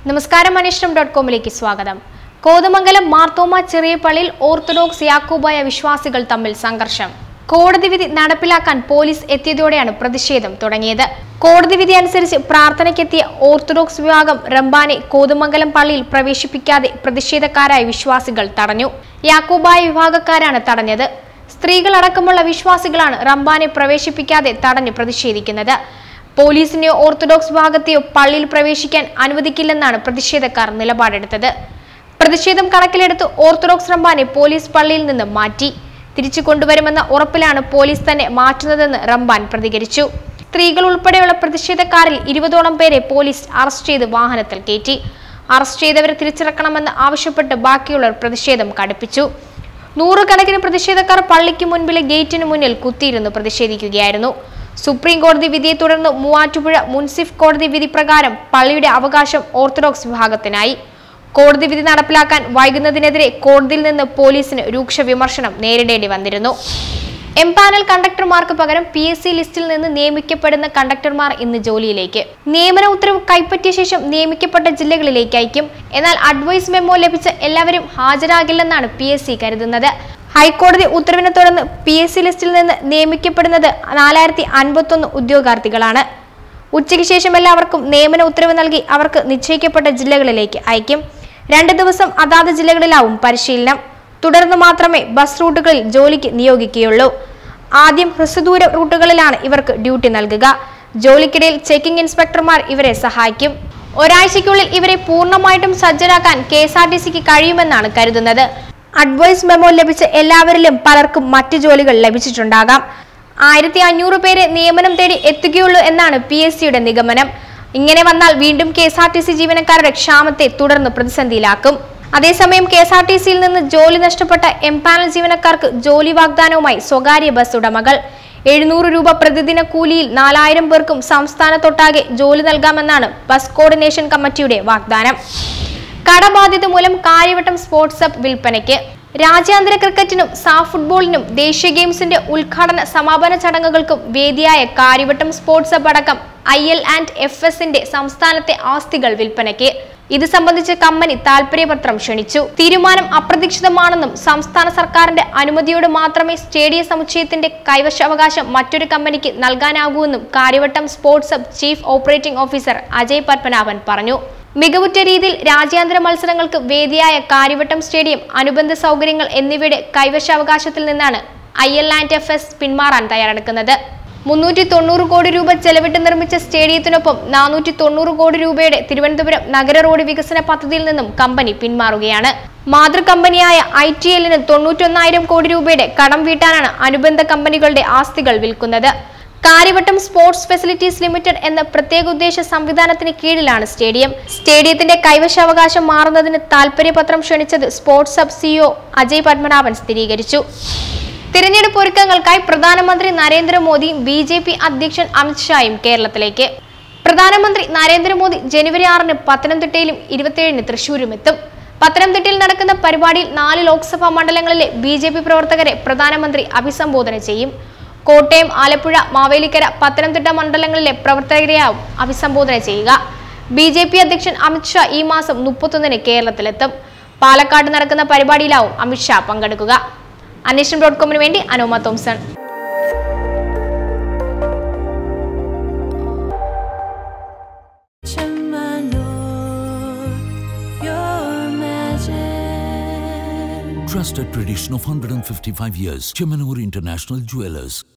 നമസ്കാരം അനിഷ്ടം ഡോട്ട് കോമിലേക്ക് സ്വാഗതം കോതമംഗലം മാർത്തോമ ചെറിയ പള്ളിയിൽ ഓർത്തഡോക്സ് യാക്കോബായ വിശ്വാസികൾ തമ്മിൽ സംഘർഷം കോടതി വിധി നടപ്പിലാക്കാൻ പോലീസ് എത്തിയതോടെയാണ് പ്രതിഷേധം തുടങ്ങിയത് കോടതി വിധി അനുസരിച്ച് പ്രാർത്ഥനയ്ക്കെത്തിയ ഓർത്തഡോക്സ് വിഭാഗം റംബാനെ കോതമംഗലം പള്ളിയിൽ പ്രവേശിപ്പിക്കാതെ പ്രതിഷേധക്കാരായ വിശ്വാസികൾ തടഞ്ഞു യാക്കോബായ വിഭാഗക്കാരാണ് തടഞ്ഞത് സ്ത്രീകളടക്കമുള്ള വിശ്വാസികളാണ് റംബാനെ പ്രവേശിപ്പിക്കാതെ തടഞ്ഞു പ്രതിഷേധിക്കുന്നത് പോലീസിനെയോ ഓർത്തഡോക്സ് വിഭാഗത്തെയോ പള്ളിയിൽ പ്രവേശിക്കാൻ അനുവദിക്കില്ലെന്നാണ് പ്രതിഷേധക്കാർ നിലപാടെടുത്തത് പ്രതിഷേധം കണക്കിലെടുത്ത് ഓർത്തഡോക്സ് റംബാനെ പോലീസ് പള്ളിയിൽ നിന്ന് മാറ്റി തിരിച്ചു കൊണ്ടുവരുമെന്ന ഉറപ്പിലാണ് പോലീസ് തന്നെ മാറ്റുന്നതെന്ന് റംബാൻ പ്രതികരിച്ചു സ്ത്രീകൾ ഉൾപ്പെടെയുള്ള പ്രതിഷേധക്കാരിൽ ഇരുപതോളം പേരെ പോലീസ് അറസ്റ്റ് ചെയ്ത് വാഹനത്തിൽ കയറ്റി അറസ്റ്റ് ചെയ്തവരെ തിരിച്ചിറക്കണമെന്ന് ആവശ്യപ്പെട്ട് ബാക്കിയുള്ളവർ പ്രതിഷേധം കടുപ്പിച്ചു നൂറുകണക്കിന് പ്രതിഷേധക്കാർ പള്ളിക്ക് മുൻപിലെ ഗേറ്റിന് മുന്നിൽ കുത്തിയിരുന്നു പ്രതിഷേധിക്കുകയായിരുന്നു സുപ്രീം കോടതി വിധിയെ തുടർന്ന് മൂവാറ്റുപുഴ മുൻസിഫ് കോടതി വിധി പ്രകാരം പള്ളിയുടെ അവകാശം ഓർത്തഡോക്സ് വിഭാഗത്തിനായി കോടതി വിധി നടപ്പിലാക്കാൻ വൈകുന്നതിനെതിരെ കോടതിയിൽ നിന്ന് പോലീസിന് രൂക്ഷ വിമർശനം നേരിടേണ്ടി വന്നിരുന്നു എം പാനൽ കണ്ടക്ടർമാർക്ക് പകരം പി എസ് സി ലിസ്റ്റിൽ നിന്ന് നിയമിക്കപ്പെടുന്ന കണ്ടക്ടർമാർ ഇന്ന് ജോലിയിലേക്ക് നിയമന ഉത്തരവ് കൈപ്പറ്റിയ ശേഷം നിയമിക്കപ്പെട്ട ജില്ലകളിലേക്ക് അയക്കും എന്നാൽ അഡ്വൈസ് മെമ്മോ ലഭിച്ച എല്ലാവരും ഹാജരാകില്ലെന്നാണ് പി എസ് സി കരുതുന്നത് ഹൈക്കോടതി ഉത്തരവിനെ തുടർന്ന് പി എസ് സി ലിസ്റ്റിൽ നിന്ന് നിയമിക്കപ്പെടുന്നത് നാലായിരത്തി അൻപത്തൊന്ന് ഉദ്യോഗാർത്ഥികളാണ് ഉച്ചയ്ക്ക് ശേഷം എല്ലാവർക്കും നിയമന ഉത്തരവ് നൽകി അവർക്ക് നിശ്ചയിക്കപ്പെട്ട ജില്ലകളിലേക്ക് അയക്കും രണ്ട് ദിവസം അതാത് ജില്ലകളിലാവും പരിശീലനം തുടർന്ന് മാത്രമേ ബസ് റൂട്ടുകളിൽ ജോലിക്ക് നിയോഗിക്കുകയുള്ളൂ ആദ്യം ഹ്രസ്വദൂര റൂട്ടുകളിലാണ് ഇവർക്ക് ഡ്യൂട്ടി നൽകുക ജോലിക്കിടയിൽ ചെക്കിംഗ് ഇൻസ്പെക്ടർമാർ ഇവരെ സഹായിക്കും ഒരാഴ്ചയ്ക്കുള്ളിൽ ഇവരെ പൂർണ്ണമായിട്ടും സജ്ജരാക്കാൻ കെ എസ് ആർ ടി സിക്ക് കഴിയുമെന്നാണ് കരുതുന്നത് അഡ്വൈസ് മെമ്മോ ലഭിച്ച എല്ലാവരിലും പലർക്കും മറ്റ് ജോലികൾ ലഭിച്ചിട്ടുണ്ടാകാം ആയിരത്തി അഞ്ഞൂറ് പേരെ നിയമനം തേടി എത്തുകയുള്ളൂ എന്നാണ് പി എസ് സിയുടെ നിഗമനം ഇങ്ങനെ വന്നാൽ വീണ്ടും K S R T C ജീവനക്കാരുടെ ക്ഷാമത്തെ തുടർന്ന് പ്രതിസന്ധിയിലാക്കും അതേസമയം കെ എസ് ആർ ടി സിയിൽ നിന്ന് ജോലി നഷ്ടപ്പെട്ട എം പാനൽ ജീവനക്കാർക്ക് ജോലി വാഗ്ദാനവുമായി സ്വകാര്യ ബസ് ഉടമകൾ എഴുന്നൂറ് രൂപ പ്രതിദിന കൂലിയിൽ നാലായിരം പേർക്കും സംസ്ഥാനത്തൊട്ടാകെ ജോലി നൽകാമെന്നാണ് ബസ് കോർഡിനേഷൻ കമ്മിറ്റിയുടെ വാഗ്ദാനം കടബാധ്യത മൂലം കാര്യവട്ടം സ്പോർട്സ് ഹബ് വിൽപ്പനയ്ക്ക് രാജ്യാന്തര ക്രിക്കറ്റിനും സാഫ് ഫുട്ബോളിനും ദേശീയ ഗെയിംസിന്റെ ഉദ്ഘാടന സമാപന ചടങ്ങുകൾക്കും വേദിയായ കാര്യവട്ടം സ്പോർട്സ് ഹബ് അടക്കം ഐ എൽ ആൻഡ് എഫ് എസിന്റെ സംസ്ഥാനത്തെ ആസ്തികൾ വിൽപ്പനയ്ക്ക് ഇത് സംബന്ധിച്ച് കമ്പനി താൽപര്യപത്രം ക്ഷണിച്ചു തീരുമാനം അപ്രതീക്ഷിതമാണെന്നും സംസ്ഥാന സർക്കാരിന്റെ അനുമതിയോട് മാത്രമേ സ്റ്റേഡിയ സമുച്ചയത്തിന്റെ കൈവശാവകാശം മറ്റൊരു കമ്പനിക്ക് നൽകാനാകൂവെന്നും Karyavattom sports hub chief operating officer Ajay Padmanabhan പറഞ്ഞു മികവുറ്റ രീതിയിൽ രാജ്യാന്തര മത്സരങ്ങൾക്ക് വേദിയായ കാര്യവട്ടം സ്റ്റേഡിയം അനുബന്ധ സൗകര്യങ്ങൾ എന്നിവയുടെ കൈവശാവകാശത്തിൽ നിന്നാണ് I L and F S പിന്മാറാൻ തയ്യാറെടുക്കുന്നത് മുന്നൂറ്റി തൊണ്ണൂറ് കോടി രൂപ ചെലവിട്ട് നിർമ്മിച്ച സ്റ്റേഡിയത്തിനൊപ്പം നാനൂറ്റി തൊണ്ണൂറ് കോടി രൂപയുടെ തിരുവനന്തപുരം നഗര റോഡ് വികസന പദ്ധതിയിൽ നിന്നും കമ്പനി പിന്മാറുകയാണ് മാതൃ കമ്പനിയായ ഐ ടി എല്ലിന് തൊണ്ണൂറ്റൊന്നായിരം കോടി രൂപയുടെ കടം വീട്ടാനാണ് അനുബന്ധ കമ്പനികളുടെ ആസ്തികൾ വിൽക്കുന്നത് കാര്യവട്ടം സ്പോർട്സ് ഫെസിലിറ്റീസ് ലിമിറ്റഡ് എന്ന പ്രത്യേക ഉദ്ദേശ സംവിധാനത്തിന് കീഴിലാണ് സ്റ്റേഡിയം സ്റ്റേഡിയത്തിന്റെ കൈവശാവകാശം മാറുന്നതിന് താൽപര്യപത്രം ക്ഷണിച്ചത് sports hub CEO Ajay Padmanabhan സ്ഥിരീകരിച്ചു തിരഞ്ഞെടുപ്പ് ഒരുക്കങ്ങൾക്കായി പ്രധാനമന്ത്രി നരേന്ദ്രമോദിയും ബി ജെ പി അധ്യക്ഷൻ അമിത്ഷായും കേരളത്തിലേക്ക് പ്രധാനമന്ത്രി നരേന്ദ്രമോദി ജനുവരി ആറിന് പത്തനംതിട്ടയിലും ഇരുപത്തിയേഴിന് തൃശൂരും എത്തും പത്തനംതിട്ടയിൽ നടക്കുന്ന പരിപാടിയിൽ നാല് ലോക്സഭാ മണ്ഡലങ്ങളിലെ ബി ജെ പി പ്രവർത്തകരെ പ്രധാനമന്ത്രി അഭിസംബോധന ചെയ്യും കോട്ടയം ആലപ്പുഴ മാവേലിക്കര പത്തനംതിട്ട മണ്ഡലങ്ങളിലെ പ്രവർത്തകരെയാവും അഭിസംബോധന ചെയ്യുക ബി ജെ പി അധ്യക്ഷൻ അമിത്ഷാ ഈ മാസം മുപ്പത്തൊന്നിന് കേരളത്തിലെത്തും പാലക്കാട് നടക്കുന്ന പരിപാടിയിലാവും അമിത്ഷാ പങ്കെടുക്കുക അന്വേഷണം ഡോട്ട് കോമിന് വേണ്ടി Anoma Thomson Trusted tradition of 155 years. Chemanur International Jewelers.